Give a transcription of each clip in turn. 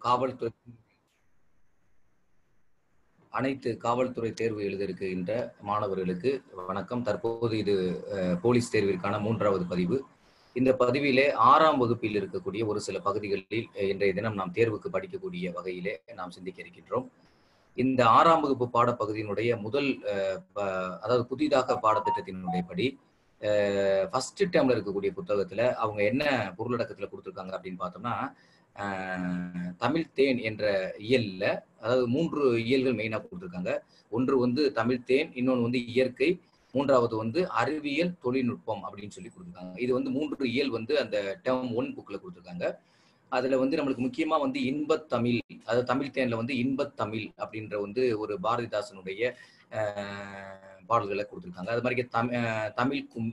காவல்துறை அனைத்து காவல்துறை தேர்வு எழுத இருக்கின்ற மாணவர்களுக்கு வணக்கம் தற்போது இது அஹ், போலீஸ் தேர்விற்கான மூன்றாவது பதிவு இந்த பதிவிலே ஆறாம் வகுப்பில் இருக்கக்கூடிய ஒரு சில பகுதிகளில் அஹ், இன்றைய தினம் நாம் தேர்வுக்கு படிக்கக்கூடிய வகையிலே நாம் சிந்திக்க இருக்கின்றோம் இந்த ஆறாம் வகுப்பு பாடப்பகுதியினுடைய முதல் அஹ், ப- அதாவது புதிதாக பாடத்திட்டத்தினுடைய படி ஃபர்ஸ்ட் டேர்ம்ல இருக்கக்கூடிய புத்தகத்துல அவங்க என்ன பொருளடக்கத்துல கொடுத்துருக்காங்க அப்படின்னு பார்த்தோம்னா அஹ், தமிழ் தேன் என்ற இயல்ல அதாவது மூன்று இயல்கள் மெயினா கொடுத்துருக்காங்க ஒன்று வந்து தமிழ் தேன் இன்னொன்று வந்து இயற்கை மூன்றாவது வந்து அறிவியல் தொழில்நுட்பம் அப்படின்னு சொல்லி கொடுத்துருக்காங்க இது வந்து மூன்று இயல் வந்து அந்த டேர்ம் ஒன் புக்ல கொடுத்துருக்காங்க அதுல வந்து நம்மளுக்கு முக்கியமா வந்து இன்பத் தமிழ் அதாவது தமிழ் தேன்ல வந்து இன்பத் தமிழ் அப்படின்ற வந்து ஒரு பாரதிதாசனுடைய அஹ், பாடல்களை கொடுத்துருக்காங்க அது மாதிரி தமிழ் தமிழ் கும்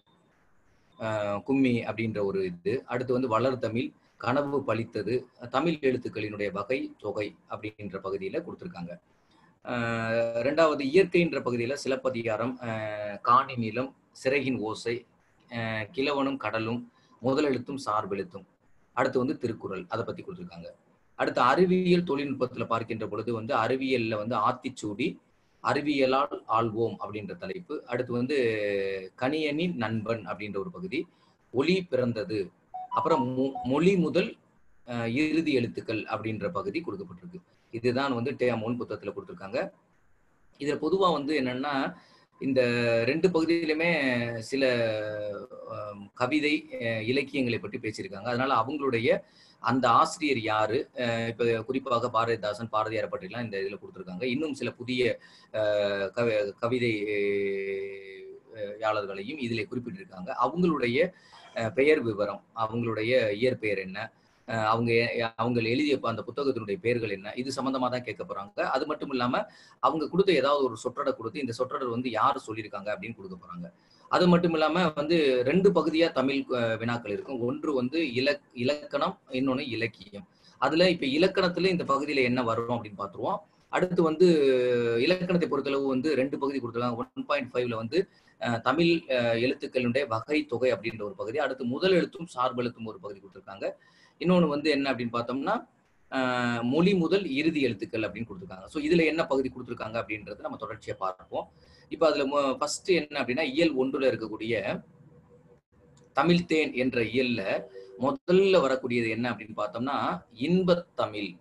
அஹ், கும்மி அப்படின்ற ஒரு இது அடுத்து வந்து வளர் தமிழ் கனவு பலித்தது தமிழ் எழுத்துக்களினுடைய வகை தொகை அப்படின்ற பகுதியில கொடுத்துருக்காங்க அஹ், ரெண்டாவது இயற்கைன்ற பகுதியில சிலப்பதிகாரம் அஹ், காணி நிலம் சிறகின் ஓசை அஹ், கிழவனும் கடலும் முதலெழுத்தும் சார்பெழுத்தும் அடுத்து வந்து திருக்குறள் அதை பத்தி கொடுத்துருக்காங்க அடுத்து அறிவியல் தொழில்நுட்பத்துல பார்க்கின்ற பொழுது வந்து அறிவியல்ல வந்து ஆத்திச்சூடி அறிவியலால் ஆள்வோம் அப்படின்ற தலைப்பு அடுத்து வந்து கணியனின் நண்பன் அப்படின்ற ஒரு பகுதி ஒளி பிறந்தது அப்புறம் மொ- மொழி முதல் அஹ், இறுதி எழுத்துக்கள் அப்படின்ற பகுதி கொடுக்கப்பட்டிருக்கு இதுதான் வந்து டேம் ஒன் புத்தகத்துல கொடுத்துருக்காங்க இதுல பொதுவா வந்து என்னன்னா இந்த ரெண்டு பகுதியிலுமே சில அஹ், கவிதை அஹ், இலக்கியங்களை பற்றி பேசியிருக்காங்க அதனால அவங்களுடைய அந்த ஆசிரியர் யாரு அஹ், இப்ப குறிப்பாக பாரதிதாசன் பாரதியாரை பற்றிலாம் இந்த இதுல கொடுத்துருக்காங்க இன்னும் சில புதிய அஹ், கவி- கவிதை அஹ், யாளர்களையும் இதில் குறிப்பிட்டிருக்காங்க அவங்களுடைய அஹ், பெயர் விவரம் அவங்களுடைய இயற்பெயர் என்ன அஹ், அவங்க அவங்க எழுதிய ப- அந்த புத்தகத்தினுடைய பெயர்கள் என்ன இது சம்பந்தமா தான் கேட்க போறாங்க அது மட்டும் இல்லாம அவங்க கொடுத்த ஏதாவது ஒரு சொற்றொடர் கொடுத்து இந்த சொற்றொடர் வந்து யார் சொல்லியிருக்காங்க அப்படின்னு கொடுக்க போறாங்க அது மட்டும் இல்லாம வந்து ரெண்டு பகுதியா தமிழ் அஹ், வினாக்கள் இருக்கும் ஒன்று வந்து இலக் இலக்கணம் இன்னொன்னு இலக்கியம் அதுல இப்ப இலக்கணத்துல இந்த பகுதியில என்ன வரும் அப்படின்னு பார்த்துருவோம் அடுத்து வந்து இலக்கணத்தை பொறுத்தளவு வந்து ரெண்டு பகுதி கொடுத்துருக்காங்க ஒன் பாயிண்ட் ஃபைவ்ல வந்து அஹ், தமிழ் அஹ், எழுத்துக்களுடைய வகை தொகை அப்படின்ற ஒரு பகுதி அடுத்து முதல் எழுத்தும் சார்பெழுத்தும் ஒரு பகுதி கொடுத்துருக்காங்க இன்னொன்று வந்து என்ன அப்படின்னு பார்த்தோம்னா அஹ், மொழி முதல் இறுதி எழுத்துக்கள் அப்படின்னு கொடுத்துருக்காங்க ஸோ இதுல என்ன பகுதி கொடுத்துருக்காங்க அப்படின்றத நம்ம தொடர்ச்சியா பார்ப்போம் இப்போ அதுல ஃபர்ஸ்ட் என்ன அப்படின்னா இயல் ஒன்றுல இருக்கக்கூடிய தமிழ் தேன் என்ற இயல்ல முதல்ல வரக்கூடியது என்ன அப்படின்னு பார்த்தோம்னா இன்பத் தமிழ்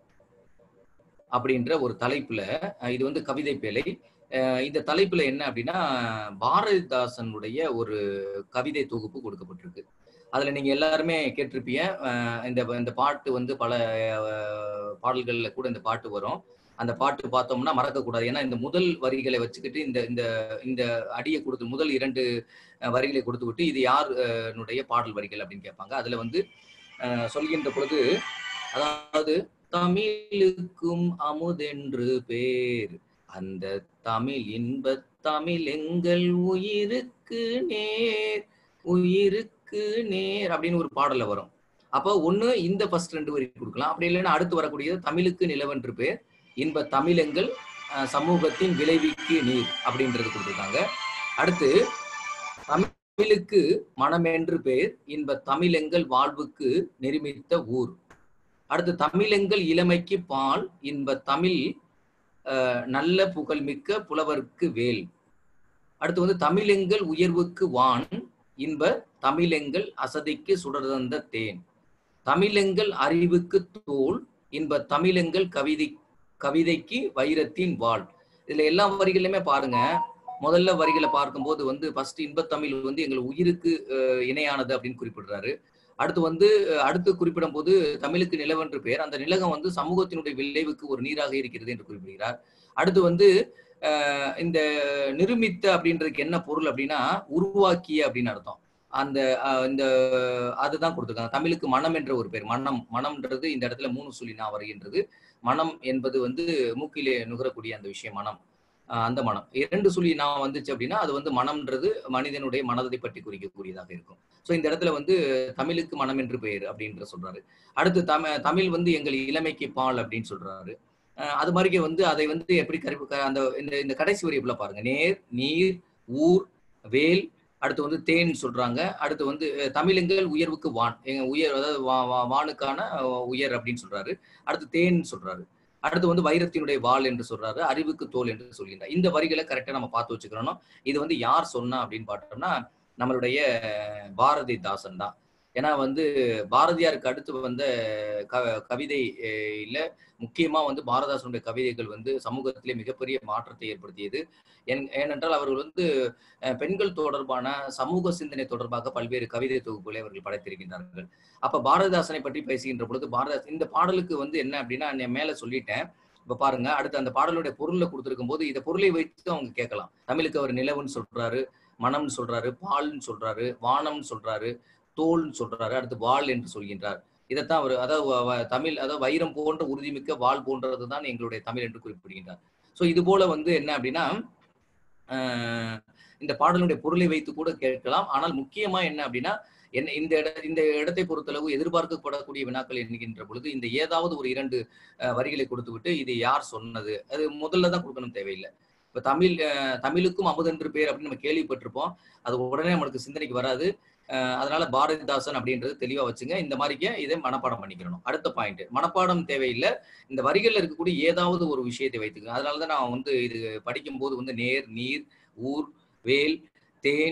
அப்படின்ற ஒரு தலைப்புல அஹ், இது வந்து கவிதை பேழை அஹ், இந்த தலைப்புல என்ன அப்படின்னா பாரதிதாசனுடைய ஒரு கவிதை தொகுப்பு கொடுக்கப்பட்டிருக்கு அதுல நீங்க எல்லாருமே கேட்டிருப்பீங்க அஹ், இந்த இந்த பாட்டு வந்து பல அஹ், பாடல்கள்ல கூட இந்த பாட்டு வரும் அந்த பாட்டு பார்த்தோம்னா மறக்கக்கூடாது ஏன்னா இந்த முதல் வரிகளை வச்சுக்கிட்டு இந்த இந்த இந்த அடியை கொடுத்து முதல் இரண்டு அஹ், வரிகளை கொடுத்து விட்டு இது யாருடைய பாடல் வரிகள் அப்படின்னு கேட்பாங்க அதுல வந்து அஹ், சொல்கின்ற பொழுது அதாவது தமிழுக்கும் அமுதென்று பேர் அந்த தமிழ் இன்பத் தமிழ் எங்கள் உயிருக்கு நேர் உயிருக்கு நேர் அப்படின்னு ஒரு பாடல்ல வரும் அப்போ ஒண்ணு இந்த ஃபர்ஸ்ட் ரெண்டு வரி கொடுக்கலாம் அப்படி இல்லைன்னா அடுத்து வரக்கூடியது தமிழுக்கு நிலவென்று பேர் இன்ப தமிழெங்கள் அஹ், சமூகத்தின் விளைவிக்கு நீர் அப்படின்றது கொடுத்துருக்காங்க அடுத்து தமிழுக்கு மனமென்று பேர் இன்ப தமிழெங்கள் வாழ்வுக்கு நிருமித்த ஊர் அடுத்து தமிழெங்கள் இளமைக்கு பால் இன்ப தமிழ் அஹ், நல்ல புகழ்மிக்க புலவர்க்கு வேல் அடுத்து வந்து தமிழெங்கள் உயர்வுக்கு வான் இன்ப தமிழெங்கள் அசதிக்கு சுடர்தந்த தேன் தமிழெங்கள் அறிவுக்கு தோல் இன்ப தமிழெங்கள் கவிதை கவிதைக்கு வைரத்தின் வாழ் இதுல எல்லா வரிகளுமே பாருங்க முதல்ல வரிகளை பார்க்கும்போது வந்து ஃபர்ஸ்ட் இன்பத்தமிழ் வந்து எங்கள் உயிருக்கு அஹ், இணையானது அப்படின்னு குறிப்பிடுறாரு அடுத்து வந்து அஹ், அடுத்து குறிப்பிடும் போது தமிழுக்கு நிலவென்று பெயர் அந்த நிலகம் வந்து சமூகத்தினுடைய விளைவுக்கு ஒரு நீராக இருக்கிறது என்று குறிப்பிடுகிறார் அடுத்து வந்து அஹ், இந்த நிருமித்த அப்படின்றதுக்கு என்ன பொருள் அப்படின்னா உருவாக்கிய அப்படின்னு அர்த்தம் அந்த அஹ், இந்த அதுதான் கொடுத்துருக்காங்க தமிழுக்கு மனம் என்ற ஒரு பேர் மனம் மனம்ன்றது இந்த இடத்துல மூணு சொல்லி நான் வருகின்றது மனம் என்பது வந்து மூக்கிலே நுகரக்கூடிய அந்த விஷயம் மனம் அஹ், அந்த மனம் இரண்டு சொல்லி நான் வந்துச்சு அப்படின்னா அது வந்து மனம்ன்றது மனிதனுடைய மனதை பற்றி குறிக்கக்கூடியதாக இருக்கும் ஸோ இந்த இடத்துல வந்து தமிழுக்கு மனம் என்று பெயர் அப்படின்ற சொல்றாரு அடுத்து தமிழ் தமிழ் வந்து எங்கள் இளமைக்கு பால் அப்படின்னு சொல்றாரு அஹ், அது மாதிரிக்கே வந்து அதை வந்து எப்படி கருப்பு க- அந்த இந்த இந்த கடைசி வரி எப்படில பாருங்க நேர் நீர் ஊர் வேல் அடுத்து வந்து தேன் சொல்றாங்க அடுத்து வந்து அஹ், தமிழுங்கள் உயர்வுக்கு வான் எங்க உயர் அதாவது வா- வா- வானுக்கான அஹ், உயர் அப்படின்னு சொல்றாரு அடுத்து தேன் சொல்றாரு அடுத்து வந்து வைரத்தினுடைய வாள் என்று சொல்றாரு அறிவுக்கு தோல் என்று சொல்கின்றார் இந்த வரிகளை கரெக்டா நம்ம பார்த்து வச்சுக்கிறோம் இது வந்து யார் சொன்னா அப்படின்னு பார்த்தோம்னா நம்மளுடைய பாரதிதாசன் தான் ஏன்னா வந்து பாரதியாருக்கு அடுத்து வந்த க கவிதை அஹ், இல்ல முக்கியமா வந்து பாரதாசனுடைய கவிதைகள் வந்து சமூகத்திலே மிகப்பெரிய மாற்றத்தை ஏற்படுத்தியது ஏன்- ஏனென்றால் அவர்கள் வந்து அஹ், பெண்கள் தொடர்பான சமூக சிந்தனை தொடர்பாக பல்வேறு கவிதை தொகுப்புகளை அவர்கள் படைத்திருக்கின்றார்கள் அப்ப பாரதிதாசனை பற்றி பேசுகின்ற பொழுது பாரதிதாசன் இந்த பாடலுக்கு வந்து என்ன அப்படின்னா நான் மேல சொல்லிட்டேன் இப்ப பாருங்க அடுத்து அந்த பாடலுடைய பொருளை கொடுத்திருக்கும் போது இந்த பொருளை வைத்து அவங்க கேட்கலாம் தமிழுக்கு அவர் நிலவுன்னு சொல்றாரு மனம்னு சொல்றாரு பால்னு சொல்றாரு வானம்னு சொல்றாரு தோல்னு சொல்றாரு அடுத்து வாள் என்று சொல்கின்றார் இதைத்தான் அவர் அதாவது வ- வ- தமிழ் அதாவது வைரம் போன்ற உறுதிமிக்க வாள் போன்றது தான் எங்களுடைய தமிழ் என்று குறிப்பிடுகின்றார் ஸோ இது போல வந்து என்ன அப்படின்னா ஆஹ் இந்த பாடலுடைய பொருளை வைத்து கூட கேட்கலாம் ஆனால் முக்கியமா என்ன அப்படின்னா என்ன இந்த இட இந்த இடத்தை பொறுத்தளவு எதிர்பார்க்கப்படக்கூடிய வினாக்கள் என்கின்ற பொழுது இந்த ஏதாவது ஒரு இரண்டு அஹ், வரிகளை கொடுத்து விட்டு இது யார் சொன்னது அது முதல்ல தான் கொடுக்கணும் தேவையில்லை இப்ப தமிழ் அஹ், தமிழுக்கும் அமுதென்று பேர் அப்படின்னு நம்ம கேள்விப்பட்டிருப்போம் அது உடனே நம்மளுக்கு சிந்தனைக்கு வராது அஹ், அதனால பாரதிதாசன் அப்படின்றது தெளிவா வச்சுங்க இந்த மாதிரிக்கே இதை மனப்பாடம் பண்ணிக்கிறணும் அடுத்த பாயிண்ட் மனப்பாடம் தேவையில்லை இந்த வரிகள்ல இருக்கக்கூடிய ஏதாவது ஒரு விஷயத்தை வைத்துக்கணும் அதனாலதான் நான் வந்து இது படிக்கும் போது வந்து நேர் நீர் ஊர் வேல் தேன்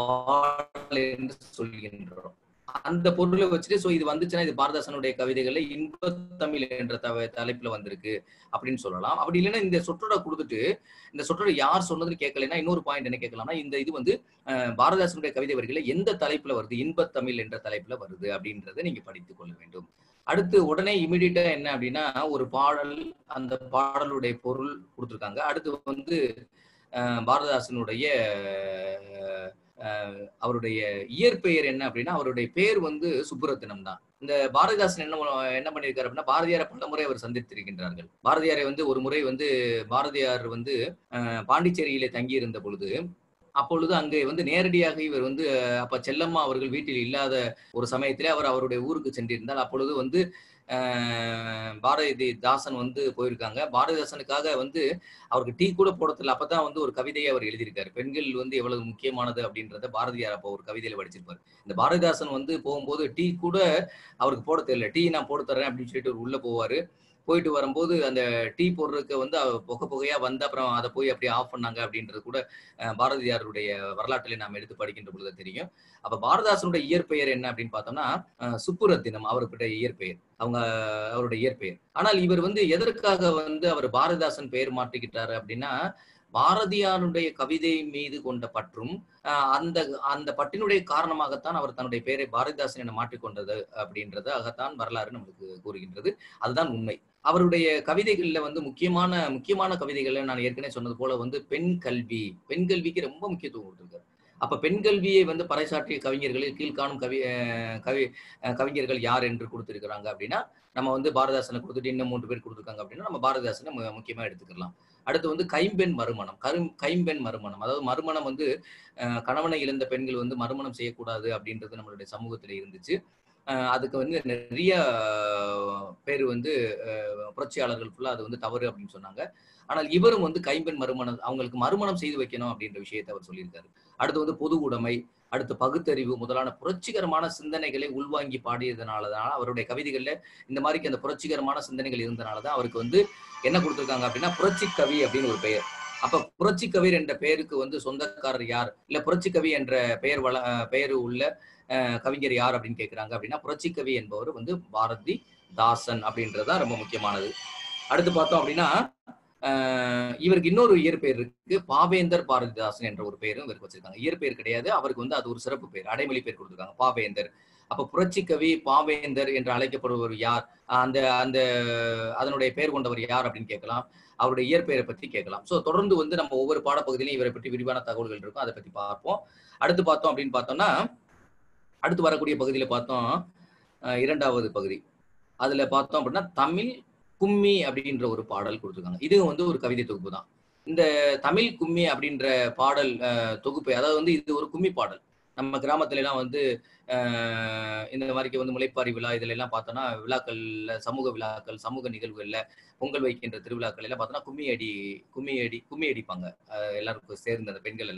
வாழ் என்று சொல்கின்றோம் அந்த பொருளை வச்சுட்டு சோ இது வந்துச்சுன்னா இது பாரதாசனுடைய கவிதைகள்ல இன்பத்தமிழ் என்ற தவ தலைப்புல வந்திருக்கு அப்படின்னு சொல்லலாம் அப்படி இல்லைன்னா இந்த சொற்றொடை கொடுத்துட்டு இந்த சொற்றொடை யார் சொன்னதுன்னு கேட்கலைன்னா இன்னொரு பாயிண்ட் என்ன கேட்கலாம்னா இந்த இது வந்து அஹ், பாரதாசனுடைய கவிதை வரிகளை எந்த தலைப்புல வருது இன்பத்தமிழ் என்ற தலைப்புல வருது அப்படின்றத நீங்க படித்துக் கொள்ள வேண்டும் அடுத்து உடனே இமிடியட்டா என்ன அப்படின்னா ஒரு பாடல் அந்த பாடலுடைய பொருள் கொடுத்துருக்காங்க அடுத்து வந்து அஹ், பாரதிதாசனுடைய அஹ், அஹ், அவருடைய இயற்பெயர் என்ன அப்படின்னா அவருடைய பேர் வந்து சுப்புரத்தினம் தான் இந்த பாரதிதாசன் என்ன பண்ண- என்ன பண்ணியிருக்காரு அப்படின்னா பாரதியாரை பல முறை அவர் சந்தித்திருக்கின்றார்கள் பாரதியாரை வந்து ஒரு முறை வந்து பாரதியார் வந்து அஹ், பாண்டிச்சேரியிலே தங்கி இருந்த பொழுது அப்பொழுது அங்கே வந்து நேரடியாக இவர் வந்து அஹ், அப்ப செல்லம்மா அவர்கள் வீட்டில் இல்லாத ஒரு சமயத்திலே அவர் அவருடைய ஊருக்கு சென்றிருந்தால் அப்பொழுது வந்து அஹ், பாரதி தாசன் வந்து போயிருக்காங்க பாரதிதாசனுக்காக வந்து அவருக்கு டீ கூட போட தெரியல அப்பதான் வந்து ஒரு கவிதையை அவர் எழுதியிருக்காரு பெண்கள் வந்து எவ்வளவு முக்கியமானது அப்படின்றத பாரதியார் அப்போ ஒரு கவிதையில படிச்சிருப்பாரு இந்த பாரதிதாசன் வந்து போகும்போது டீ கூட அவருக்கு போட தெரியல டீ நான் போட்டு தரேன் அப்படின்னு சொல்லிட்டு அவர் உள்ள போவாரு போயிட்டு வரும்போது அந்த டீ போடுறதுக்கு வந்து அவர் புகை புகையா வந்து அப்புறம் அதை போய் அப்படியே ஆஃப் பண்ணாங்க அப்படின்றது கூட அஹ், பாரதியாருடைய வரலாற்றிலே நாம் எடுத்து படிக்கின்ற பொழுது தெரியும் அப்ப பாரதாசனுடைய இயற்பெயர் என்ன அப்படின்னு பார்த்தோம்னா அஹ், சுப்புரத்தினம் அவருடைய இயற்பெயர் அவங்க அவருடைய இயற்பெயர் ஆனால் இவர் வந்து எதற்காக வந்து அவர் பாரதிதாசன் பெயர் மாற்றிக்கிட்டாரு அப்படின்னா பாரதியாருடைய கவிதை மீது கொண்ட பற்றும் ஆஹ் அந்த அந்த பட்டினுடைய காரணமாகத்தான் அவர் தன்னுடைய பெயரை பாரதிதாசன் என மாற்றிக்கொண்டது அப்படின்றது அகத்தான் வரலாறு நம்மளுக்கு கூறுகின்றது அதுதான் உண்மை அவருடைய கவிதைகள்ல வந்து முக்கியமான முக்கியமான கவிதைகள்ல நான் ஏற்கனவே சொன்னது போல வந்து பெண் கல்வி பெண் கல்விக்கு ரொம்ப முக்கியத்துவம் கொடுத்திருக்காரு அப்ப பெண் கல்வியை வந்து பறைசாற்றிய கவிஞர்களில் கீழ்காணும் கவி அஹ் கவி அஹ் கவிஞர்கள் யார் என்று கொடுத்திருக்கிறாங்க அப்படின்னா நம்ம வந்து பாரதிதாசனை கொடுத்துட்டு இன்னும் மூன்று பேர் கொடுத்துருக்காங்க அப்படின்னா நம்ம பாரதிதாசனை மு- முக்கியமா எடுத்துக்கலாம் அடுத்து வந்து கைம்பெண் மறுமணம் கரும் கைம்பெண் மறுமணம் அதாவது மறுமணம் வந்து அஹ் கணவனை இழந்த பெண்கள் வந்து மறுமணம் செய்யக்கூடாது அப்படின்றது நம்மளுடைய சமூகத்துல இருந்துச்சு அஹ் அதுக்கு வந்து நிறைய அஹ், பேர் வந்து அஹ், புரட்சியாளர்கள் ஃபுல்லா அது வந்து தவறு அப்படின்னு சொன்னாங்க ஆனால் இவரும் வந்து கைம்பெண் மறுமணம் அவங்களுக்கு மறுமணம் செய்து வைக்கணும் அப்படின்ற விஷயத்தை அவர் சொல்லியிருக்காரு அடுத்து வந்து பொது உடைமை அடுத்து பகுத்தறிவு முதலான புரட்சிகரமான சிந்தனைகளை உள்வாங்கி பாடியதுனாலதான் அவருடைய கவிதைகள்ல இந்த மாதிரி அந்த புரட்சிகரமான சிந்தனைகள் இருந்தனாலதான் அவருக்கு வந்து என்ன கொடுத்திருக்காங்க அப்படின்னா புரட்சி கவி அப்படின்னு ஒரு பெயர் அப்ப புரட்சி கவிர் என்ற பெயருக்கு வந்து சொந்தக்காரர் யார் இல்ல புரட்சி கவி என்ற பெயர் வள அஹ் பெயர் உள்ள அஹ், கவிஞர் யார் அப்படின்னு கேக்குறாங்க அப்படின்னா புரட்சி கவி என்பவர் வந்து பாரதி தாசன் அப்படின்றதுதான் ரொம்ப முக்கியமானது அடுத்து பார்த்தோம் அப்படின்னா அஹ், இவருக்கு இன்னொரு இயற்பெயர் இருக்கு பாவேந்தர் பாரதிதாசன் என்ற ஒரு பெயரும் இவருக்கு வச்சிருக்காங்க இயற்பெயர் கிடையாது அவருக்கு வந்து அது ஒரு சிறப்பு பெயர் அடைமொழி பெயர் கொடுத்திருக்காங்க பாவேந்தர் அப்ப புரட்சி கவி பாவேந்தர் என்று அழைக்கப்படுபவர் யார் அந்த அந்த அதனுடைய பெயர் கொண்டவர் யார் அப்படின்னு கேட்கலாம் அவருடைய இயற்பெயரை பற்றி கேட்கலாம் ஸோ தொடர்ந்து வந்து நம்ம ஒவ்வொரு பாடப்பகுதியிலையும் இவரை பற்றி விரிவான தகவல்கள் இருக்கும் அதை பத்தி பார்ப்போம் அடுத்து பார்த்தோம் அப்படின்னு பார்த்தோம்னா அடுத்து வரக்கூடிய பகுதியில பார்த்தோம் அஹ், இரண்டாவது பகுதி அதுல பார்த்தோம் அப்படின்னா தமிழ் கும்மி அப்படின்ற ஒரு பாடல் கொடுத்துருக்காங்க இது வந்து ஒரு கவிதை தொகுப்பு தான் இந்த தமிழ் கும்மி அப்படின்ற பாடல் அஹ், தொகுப்பு அதாவது வந்து இது ஒரு கும்மி பாடல் நம்ம கிராமத்துல எல்லாம் வந்து அஹ், இந்த மாதிரிக்கு வந்து முளைப்பாரி விழா இதுல எல்லாம் பார்த்தோம்னா விழாக்கள்ல சமூக விழாக்கள் சமூக நிகழ்வுகள்ல பொங்கல் வைக்கின்ற திருவிழாக்கள் எல்லாம் பார்த்தோம்னா கும்மி அடி கும்மி அடி கும்மி அடிப்பாங்க அஹ், எல்லாருக்கும் சேர்ந்து அந்த பெண்கள் எல்லாம்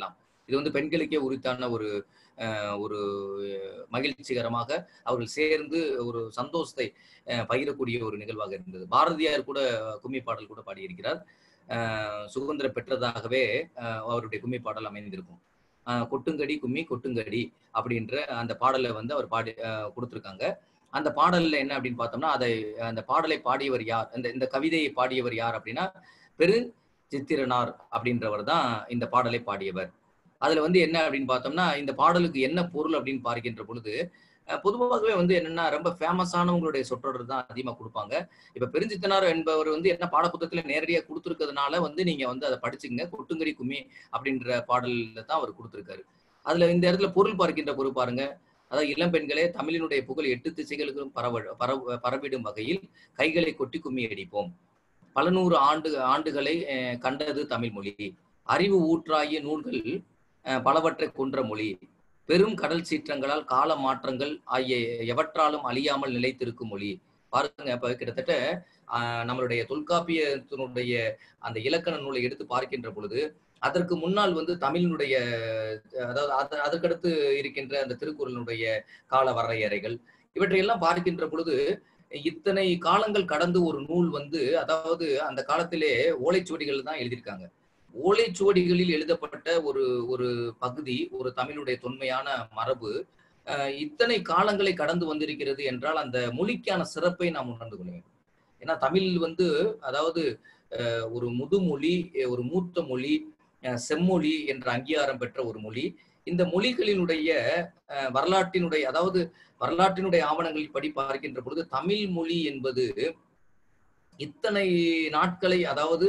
இது வந்து பெண்களுக்கே உரித்தான ஒரு ஒரு மகிழ்ச்சிகரமாக அவர்கள் சேர்ந்து ஒரு சந்தோஷத்தை பகிரக்கூடிய ஒரு நிகழ்வாக இருந்தது பாரதியார் கூட கும்மி பாடல் கூட பாடியிருக்கிறார் சுதந்திரம் பெற்றதாகவே அவருடைய கும்மி பாடல் அமைந்திருக்கும் கொட்டுங்கடி கும்மி கொட்டுங்கடி அப்படின்ற அந்த பாடலை வந்து அவர் பாடி கொடுத்துருக்காங்க அந்த பாடல்ல என்ன அப்படின்னு பார்த்தோம்னா அதை அந்த பாடலை பாடியவர் யார் இந்த இந்த கவிதையை பாடியவர் யார் அப்படின்னா பெரு சித்திரனார் அப்படின்றவர் தான் இந்த பாடலை பாடியவர் அதுல வந்து என்ன அப்படின்னு பார்த்தோம்னா இந்த பாடலுக்கு என்ன பொருள் அப்படின்னு பார்க்கின்ற பொழுது பொதுவாகவே வந்து என்னன்னா ரொம்ப ஃபேமஸானவங்களுடைய சொற்றொடர் தான் அதிகமாக கொடுப்பாங்க இப்ப பெருஞ்சித்தனார் என்பவர் வந்து என்ன பாடப்புத்தகத்துல நேரடியாக கொடுத்துருக்கிறதுனால வந்து நீங்க வந்து அதை படிச்சுங்க கொட்டுங்கடி கும்மி அப்படின்ற பாடல்ல தான் அவர் கொடுத்துருக்காரு அதுல இந்த இடத்துல பொருள் பார்க்கின்ற பொருள் பாருங்க அதாவது இளம் பெண்களே தமிழினுடைய புகழ் எட்டு திசைகளுக்கும் பரவ பரவ பரவிடும் வகையில் கைகளை கொட்டி கும்மி அடிப்போம் பல நூறு ஆண்டு ஆண்டுகளை கண்டது தமிழ் மொழி அறிவு ஊற்றாகிய நூல்கள் பலவற்றை கொன்ற மொழி பெரும் கடல் சீற்றங்களால் கால மாற்றங்கள் ஆகிய எவற்றாலும் அழியாமல் நிலைத்திருக்கும் மொழி பாருங்க இப்ப கிட்டத்தட்ட நம்மளுடைய தொல்காப்பியத்தினுடைய அந்த இலக்கண நூலை எடுத்து பார்க்கின்ற பொழுது அதற்கு முன்னால் வந்து தமிழினுடைய அதாவது அதற்கடுத்து இருக்கின்ற அந்த திருக்குறளினுடைய கால வரையறைகள் இவற்றையெல்லாம் பார்க்கின்ற பொழுது இத்தனை காலங்கள் கடந்து ஒரு நூல் வந்து அதாவது அந்த காலத்திலே ஓலைச்சுவடிகள் தான் எழுதியிருக்காங்க ஓலைச்சுவடிகளில் எழுதப்பட்ட ஒரு ஒரு பகுதி ஒரு தமிழுடைய தொன்மையான மரபு இத்தனை காலங்களை கடந்து வந்திருக்கிறது என்றால் அந்த மொழிக்கான சிறப்பை நாம் உணர்ந்து கொள்ள வேண்டும் ஏன்னா தமிழ் வந்து அதாவது ஒரு முதுமொழி ஒரு மூத்த மொழி செம்மொழி என்ற அங்கீகாரம் பெற்ற ஒரு மொழி இந்த மொழிகளினுடைய வரலாற்றினுடைய அதாவது வரலாற்றினுடைய ஆவணங்களில் படி பார்க்கின்ற பொழுது தமிழ் மொழி என்பது இத்தனை நாட்களை அதாவது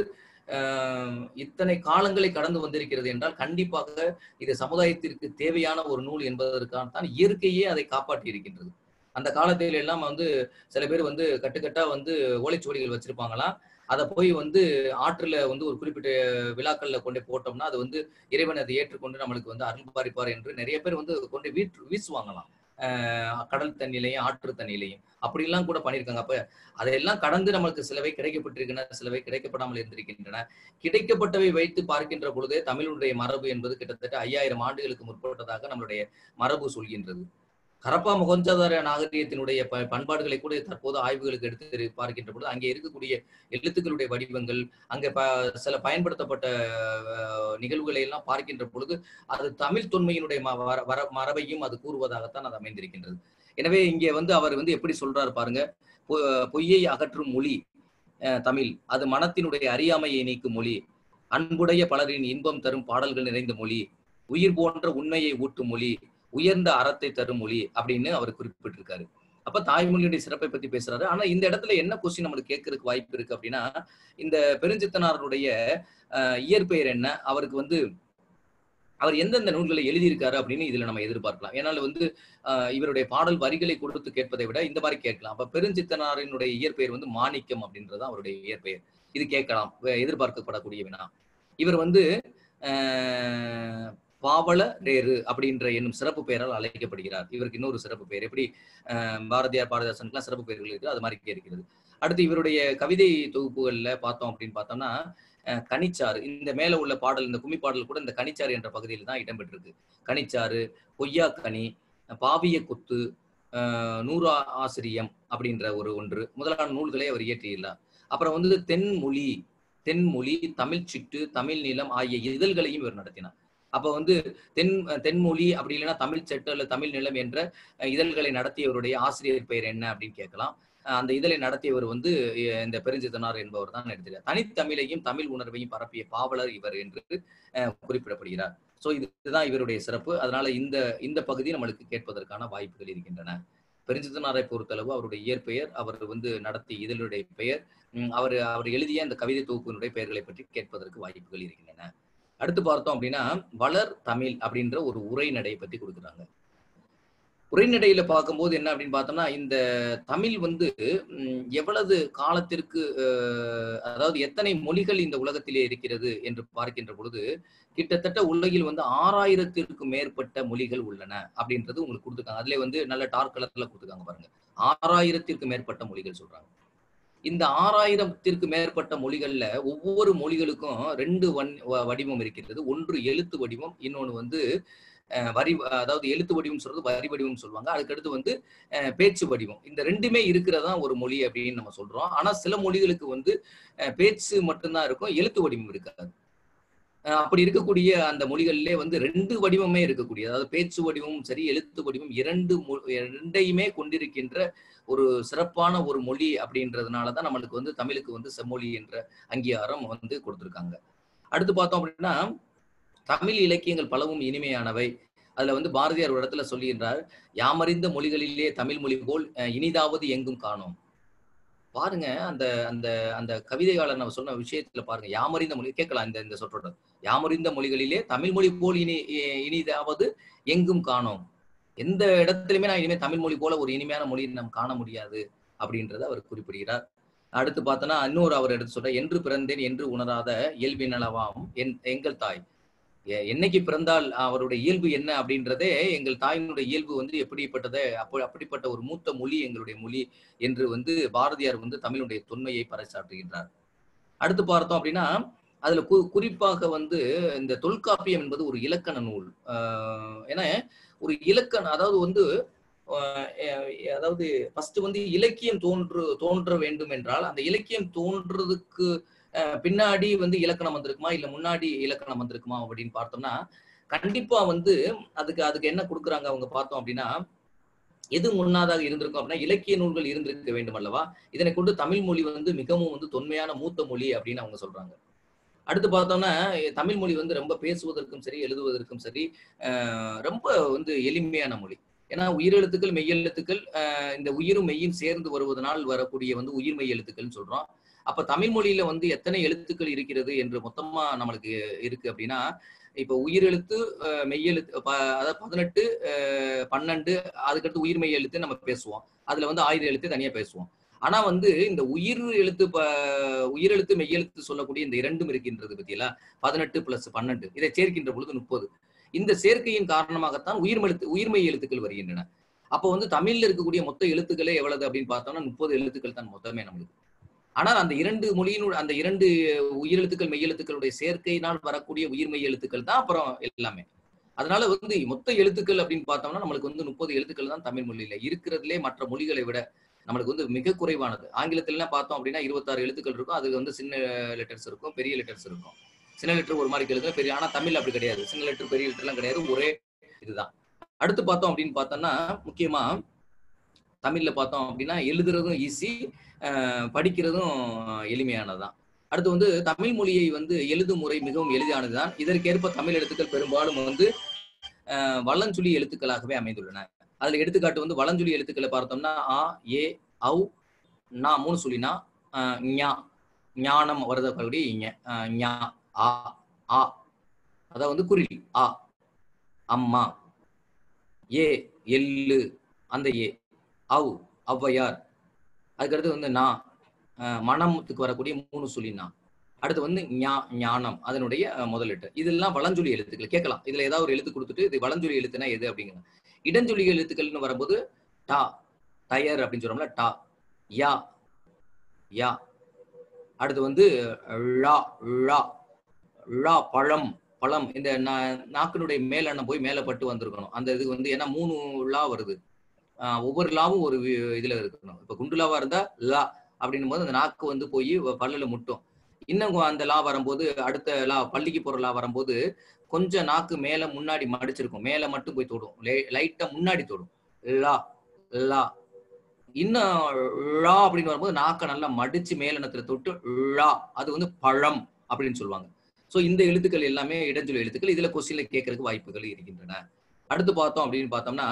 இத்தனை காலங்களை கடந்து வந்திருக்கிறது என்றால் கண்டிப்பாக இது சமுதாயத்திற்கு தேவையான ஒரு நூல் என்பதற்கான தான் இயற்கையே அதை காப்பாற்றி இருக்கின்றது அந்த காலத்தில் எல்லாம் வந்து சில பேர் வந்து கட்டுக்கட்டா வந்து ஓலைச்சுவடிகள் வச்சிருப்பாங்களாம் அதை போய் வந்து ஆற்றுல வந்து ஒரு குறிப்பிட்ட விழாக்கள்ல கொண்டு போட்டோம்னா அது வந்து இறைவன் அதை ஏற்றுக்கொண்டு நம்மளுக்கு வந்து அருள் பாரிப்பார் என்று நிறைய பேர் வந்து கொண்டு வீட்டு வீசுவாங்களாம் கடல் தண்ணிலையும் ஆற்று தண்ணிலையும் அப்படிலாம் கூட பண்ணியிருக்காங்க அப்ப அதையெல்லாம் கடந்து நம்மளுக்கு சிலவை கிடைக்கப்பட்டிருக்கின்றன சிலவை கிடைக்கப்படாமல் இருந்திருக்கின்றன கிடைக்கப்பட்டவை வைத்து பார்க்கின்ற பொழுதே தமிழுடைய மரபு என்பது கிட்டத்தட்ட ஐயாயிரம் ஆண்டுகளுக்கு முற்பட்டதாக நம்மளுடைய மரபு சொல்கின்றது கரப்பா முகஞ்சாதார நாகரிகத்தினுடைய ப பண்பாடுகளை கூட தற்போது ஆய்வுகளுக்கு எடுத்து பார்க்கின்ற பொழுது அங்கே இருக்கக்கூடிய எழுத்துக்களுடைய வடிவங்கள் அங்கே ப சில பயன்படுத்தப்பட்ட நிகழ்வுகளை எல்லாம் பார்க்கின்ற பொழுது அது தமிழ் தொன்மையினுடைய வர மரபையும் அது கூறுவதாகத்தான் அது அமைந்திருக்கின்றது எனவே இங்கே வந்து அவர் வந்து எப்படி சொல்றாரு பாருங்க பொய்யை அகற்றும் மொழி தமிழ் அது மனத்தினுடைய அறியாமையை நீக்கும் மொழி அன்புடைய பலரின் இன்பம் தரும் பாடல்கள் நிறைந்த மொழி உயிர் போன்ற உண்மையை ஊட்டும் மொழி உயர்ந்த அறத்தை தரும் மொழி அப்படின்னு அவர் குறிப்பிட்டிருக்காரு அப்ப தாய்மொழியுடைய சிறப்பை பத்தி பேசுறாரு ஆனா இந்த இடத்துல என்ன கொஸ்டின் நம்மளுக்கு கேட்கறதுக்கு வாய்ப்பு இருக்கு அப்படின்னா இந்த பெருஞ்சித்தனாருடைய இயற்பெயர் என்ன அவருக்கு வந்து அவர் எந்தெந்த நூல்களை எழுதியிருக்காரு அப்படின்னு இதுல நம்ம எதிர்பார்க்கலாம் ஏன்னால வந்து இவருடைய பாடல் வரிகளை கொடுத்து கேட்பதை விட இந்த மாதிரி கேட்கலாம் அப்ப பெருஞ்சித்தனாரினுடைய இயற்பெயர் வந்து மாணிக்கம் அப்படின்றது அவருடைய இயற்பெயர் இது கேட்கலாம் எதிர்பார்க்கப்படக்கூடிய வினா இவர் வந்து பாவல ரேரு அப்படின்ற என்னும் சிறப்பு பெயரால் அழைக்கப்படுகிறார் இவருக்கு இன்னொரு சிறப்பு பெயர் எப்படி பாரதியார் பாரதிதாசனுக்குலாம் சிறப்பு பெயர்கள் இருக்கு அது மாதிரி இருக்கிறது அடுத்து இவருடைய கவிதை தொகுப்புகள்ல பார்த்தோம் அப்படின்னு பார்த்தோம்னா கனிச்சாறு இந்த மேல உள்ள பாடல் இந்த கும்மி பாடல் கூட இந்த கனிச்சாறு என்ற பகுதியில் தான் இடம்பெற்றிருக்கு கனிச்சாறு கொய்யா கனி பாவிய குத்து நூறு ஆசிரியம் அப்படின்ற ஒரு ஒன்று முதலான நூல்களை அவர் இயற்றியுள்ளார் அப்புறம் வந்து தென்மொழி தென்மொழி தமிழ் சிட்டு தமிழ் நிலம் ஆகிய இதழ்களையும் இவர் நடத்தினார் அப்ப வந்து தென் தென்மொழி அப்படி இல்லைன்னா தமிழ் செட்டு அல்ல தமிழ் நிலம் என்ற இதழ்களை நடத்தியவருடைய ஆசிரியர் பெயர் என்ன அப்படின்னு கேட்கலாம் அந்த இதழை நடத்தியவர் வந்து இந்த பெருஞ்சித்தனார் என்பவர் தான் எடுத்திருக்கார் தனித்தமிழையும் தமிழ் உணர்வையும் பரப்பிய பாவலர் இவர் என்று குறிப்பிடப்படுகிறார் சோ இதுதான் இவருடைய சிறப்பு அதனால இந்த இந்த பகுதி நம்மளுக்கு கேட்பதற்கான வாய்ப்புகள் இருக்கின்றன பெருஞ்சித்தனாரை பொறுத்தளவு அவருடைய இயற்பெயர் அவர் வந்து நடத்திய இதழுடைய பெயர் அவர் அவர் எழுதிய அந்த கவிதை தொகுப்பினுடைய பெயர்களை பற்றி கேட்பதற்கு வாய்ப்புகள் இருக்கின்றன அடுத்து பார்த்தோம் அப்படின்னா வளர் தமிழ் அப்படின்ற ஒரு உரைநடையை பத்தி கொடுக்குறாங்க உரைநடையில பார்க்கும்போது என்ன அப்படின்னு பார்த்தோம்னா இந்த தமிழ் வந்து எவ்வளவு காலத்திற்கு அதாவது எத்தனை மொழிகள் இந்த உலகத்திலே இருக்கிறது என்று பார்க்கின்ற பொழுது கிட்டத்தட்ட உலகில் வந்து ஆறாயிரத்திற்கும் மேற்பட்ட மொழிகள் உள்ளன அப்படின்றது உங்களுக்கு கொடுத்துருக்காங்க அதுல வந்து நல்ல டார்க் கலர்ல கொடுத்துருக்காங்க பாருங்க ஆறாயிரத்திற்கு மேற்பட்ட மொழிகள் சொல்றாங்க இந்த ஆறாயிரத்திற்கு மேற்பட்ட மொழிகள்ல ஒவ்வொரு மொழிகளுக்கும் ரெண்டு வன் வ- வடிவம் இருக்கிறது ஒன்று எழுத்து வடிவம் இன்னொன்று வந்து அஹ், வரி அதாவது எழுத்து வடிவம் சொல்றது வரி வடிவம் சொல்லுவாங்க அதுக்கடுத்து வந்து அஹ், பேச்சு வடிவம் இந்த ரெண்டுமே இருக்கிறதா ஒரு மொழி அப்படின்னு நம்ம சொல்றோம் ஆனா சில மொழிகளுக்கு வந்து அஹ், பேச்சு மட்டும்தான் இருக்கும் எழுத்து வடிவம் இருக்காது அஹ், அப்படி இருக்கக்கூடிய அந்த மொழிகளிலே வந்து ரெண்டு வடிவமே இருக்கக்கூடிய அதாவது பேச்சு வடிவமும் சரி எழுத்து வடிவம் இரண்டு மொ- இரண்டையுமே கொண்டிருக்கின்ற ஒரு சிறப்பான ஒரு மொழி அப்படின்றதுனால தான் நம்மளுக்கு வந்து தமிழுக்கு வந்து செம்மொழி என்ற அங்கீகாரம் வந்து கொடுத்துருக்காங்க அடுத்து பார்த்தோம் அப்படின்னா தமிழ் இலக்கியங்கள் பலவும் இனிமையானவை அதுல வந்து பாரதியார் ஒரு இடத்துல சொல்லுகின்றார் யாமறிந்த மொழிகளிலே தமிழ் மொழி போல் அஹ், இனிதாவது எங்கும் காணோம் பாருங்க அந்த அந்த அந்த கவிதையாளர் நம்ம சொன்ன விஷயத்துல பாருங்க யாமறிந்த மொழி கேட்கலாம் இந்த இந்த சொற்றொடர் யாமறிந்த மொழிகளிலே தமிழ் மொழி போல் இனி இ- இனிதாவது எங்கும் காணோம் எந்த இடத்துலயுமே நான் இனிமே தமிழ் மொழி போல ஒரு இனிமையான மொழி நாம் காண முடியாது அப்படின்றத அவர் குறிப்பிடுகிறார் அடுத்து பார்த்தோன்னா இன்னொரு அவர் எடுத்து சொல்ற என்று பிறந்தேன் என்று உணராத இயல்பினளவாம் என் எங்கள் தாய் எ- என்னைக்கு பிறந்தால் அவருடைய இயல்பு என்ன அப்படின்றதே எங்கள் தாயினுடைய இயல்பு வந்து எப்படிப்பட்டது அப்போ அப்படிப்பட்ட ஒரு மூத்த மொழி எங்களுடைய மொழி என்று வந்து பாரதியார் வந்து தமிழுடைய தொன்மையை பறைசாற்றுகின்றார் அடுத்து பார்த்தோம் அப்படின்னா அதுல கு குறிப்பாக வந்து இந்த தொல்காப்பியம் என்பது ஒரு இலக்கண நூல் ஆஹ் ஏன்னா ஒரு இலக்கண அதாவது வந்து ஆஹ் அஹ் அதாவது ஃபர்ஸ்ட் வந்து இலக்கியம் தோன்று தோன்ற வேண்டும் என்றால் அந்த இலக்கியம் தோன்றதுக்கு அஹ் பின்னாடி வந்து இலக்கணம் வந்திருக்குமா இல்ல முன்னாடி இலக்கணம் வந்திருக்குமா அப்படின்னு பார்த்தோம்னா கண்டிப்பா வந்து அதுக்கு அதுக்கு என்ன கொடுக்குறாங்க அவங்க பார்த்தோம் அப்படின்னா எது முன்னாதாக இருந்திருக்கும் அப்படின்னா இலக்கிய நூல்கள் இருந்திருக்க வேண்டும் அல்லவா இதனை கொண்டு தமிழ் மொழி வந்து மிகவும் வந்து தொன்மையான மூத்த மொழி அப்படின்னு அவங்க சொல்றாங்க அடுத்து பார்த்தோம்னா தமிழ் மொழி வந்து ரொம்ப பேசுவதற்கும் சரி எழுதுவதற்கும் சரி அஹ் ரொம்ப வந்து எளிமையான மொழி ஏன்னா உயிரெழுத்துக்கள் மெய்யெழுத்துக்கள் அஹ் இந்த உயிரும் மெய்யும் சேர்ந்து வருவதனால் வரக்கூடிய வந்து உயிர்மெய் எழுத்துக்கள்னு சொல்றோம் அப்ப தமிழ் மொழியில வந்து எத்தனை எழுத்துக்கள் இருக்கிறது என்று மொத்தமா நம்மளுக்கு இருக்கு அப்படின்னா இப்ப உயிரெழுத்து அஹ் மெய்யெழுத்து ப- அதாவது பதினெட்டு அஹ் பன்னெண்டு அதுக்கடுத்து உயிர்மெய் எழுத்து நம்ம பேசுவோம் அதுல வந்து ஆயுத எழுத்து தனியா பேசுவோம் ஆனா வந்து இந்த உயிர் எழுத்து ப உயிரெழுத்து மெய்யெழுத்து சொல்லக்கூடிய இந்த இரண்டும் இருக்கின்றது பத்தியலா பதினெட்டு பிளஸ் பன்னெண்டு இதை சேர்க்கின்ற பொழுது முப்பது இந்த சேர்க்கையின் காரணமாகத்தான் உயிர்மெழுத்து உயிர்மெய் எழுத்துக்கள் வருகின்றன அப்போ வந்து தமிழ்ல இருக்கக்கூடிய மொத்த எழுத்துக்களே எவ்வளவு அப்படின்னு பார்த்தோம்னா முப்பது எழுத்துக்கள் தான் மொத்தமே நம்மளுக்கு ஆனால் அந்த இரண்டு மொழியினுள் அந்த இரண்டு உயிரெழுத்துக்கள் மெய்யெழுத்துக்களுடைய சேர்க்கையினால் வரக்கூடிய உயிர்மெய் எழுத்துக்கள் தான் அப்புறம் எல்லாமே அதனால வந்து மொத்த எழுத்துக்கள் அப்படின்னு பார்த்தோம்னா நம்மளுக்கு வந்து முப்பது எழுத்துக்கள் தான் தமிழ் மொழியில இருக்கிறதுலே மற்ற மொழிகளை விட நம்மளுக்கு வந்து மிக குறைவானது ஆங்கிலத்திலாம் பார்த்தோம் அப்படின்னா இருபத்தாறு எழுத்துக்கள் இருக்கும் அதுல வந்து சின்ன லெட்டர்ஸ் இருக்கும் பெரிய லெட்டர்ஸ் இருக்கும் சின்ன லெட்டர் ஒரு மாதிரி எழுதும் பெரிய ஆனா தமிழ் அப்படி கிடையாது சின்ன லெட்டர் பெரிய லெட்டர்லாம் கிடையாது ஒரே இதுதான் அடுத்து பார்த்தோம் அப்படின்னு பார்த்தோம்னா முக்கியமா தமிழ்ல பார்த்தோம் அப்படின்னா எழுதுறதும் ஈஸி படிக்கிறதும் எளிமையானதுதான் அடுத்து வந்து தமிழ் மொழியை வந்து எழுதும் முறை மிகவும் எளிதானதுதான் இதற்கேற்ப தமிழ் எழுத்துக்கள் பெரும்பாலும் வந்து அஹ், வலஞ்சுழி எழுத்துக்களாகவே அமைந்துள்ளன அதுல எடுத்துக்காட்டு வந்து வலஞ்சுழி எழுத்துக்களை பார்த்தோம்னா ஆ ஏ ஔ நா மூணு சொல்லினா ஞா ஞானம் வரதக்கூடிய இங்க அஹ், ஞா ஆ ஆ அதான் வந்து குறில் ஆ அம்மா ஏ எள்ளு அந்த ஏ ஔ ஔவையார் அதுக்கடுத்து வந்து நா அஹ், மனமுத்துக்கு வரக்கூடிய மூணு சொல்லி நா அடுத்து வந்து ஞா ஞானம் அதனுடைய அஹ், முதல் எழுத்து இதெல்லாம் வலஞ்சொலி எழுத்துக்கள் கேட்கலாம் இதுல ஏதாவது ஒரு எழுத்து கொடுத்துட்டு இது வலஞ்சொலி எழுத்துனா எது அப்படிங்கிறது இடஞ்சொலி எழுத்துக்கள்னு வரும்போது டா டயர் அப்படின்னு சொல்றோம்ல டா யா யா அடுத்து வந்து ழா ழா ழா பழம் பழம் இந்த நா- நாக்கினுடைய மேலெண்ணம் போய் மேலே பட்டு வந்திருக்கணும் அந்த இதுக்கு வந்து ஏன்னா மூணு லா வருது ஆஹ் ஒவ்வொரு லாவும் ஒரு வி- இதுல இருக்கணும் இப்ப குண்டுலாவா இருந்தா லா அப்படின்னும் போது அந்த நாக்கு வந்து போய் பல்லுல முட்டும் இன்னும் கொ- அந்த லா வரும்போது அடுத்த லா பள்ளிக்கு போற லா வரும்போது கொஞ்சம் நாக்கு மேல முன்னாடி மடிச்சிருக்கும் மேல மட்டும் போய் தொடும் லைட்டா முன்னாடி தொடும் லா லா இன்னும் ழா அப்படின்னு வரும்போது நாக்கை நல்லா மடிச்சு மேலெண்ணத்துல தொட்டு ழா அது வந்து பழம் அப்படின்னு சொல்லுவாங்க சோ இந்த எழுத்துக்கள் எல்லாமே இடஞ்சொல் எழுத்துக்கள் இதுல கொஸ்டின்ல கேட்கறதுக்கு வாய்ப்புகள் இருக்கின்றன அடுத்து பார்த்தோம் அப்படின்னு பார்த்தோம்னா